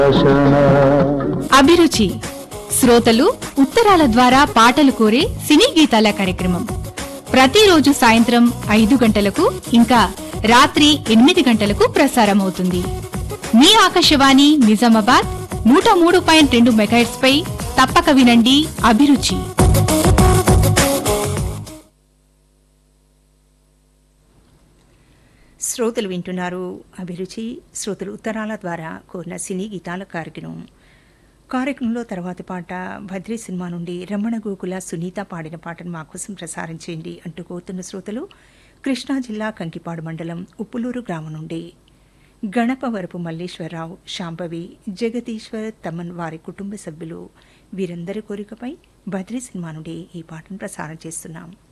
అభిరుచి శ్రోతలు ఉత్తరాల ద్వారా పాటలు కోరే సినీ గీతాల కార్యక్రమం ప్రతిరోజు సాయంత్రం ఐదు గంటలకు ఇంకా రాత్రి ఎనిమిది గంటలకు ప్రసారమవుతుంది మీ ఆకాశవాణి నిజామాబాద్ నూట మూడు పాయింట్ రెండు మెగాహెట్స్ పై తప్పక వినండి అభిరుచి శ్రోతలు వింటున్నారు అభిరుచి శ్రోతలు ఉత్తరాల ద్వారా కోరిన సినీ గీతాల కార్యక్రమం కార్యక్రమంలో తర్వాతి పాట భద్రి సినిమా నుండి రమణ గోకుల సునీత పాడిన పాటను మా కోసం ప్రసారం చేయండి అంటూ కోరుతున్న శ్రోతలు కృష్ణా జిల్లా కంకిపాడు మండలం ఉప్పులూరు గ్రామం నుండి గణపవరపు మల్లేశ్వరరావు శాంభవి జగదీశ్వర్ తమన్ వారి కుటుంబ సభ్యులు వీరందరి కోరికపై బద్రీ సినిమా నుండి ఈ పాటను ప్రసారం చేస్తున్నాం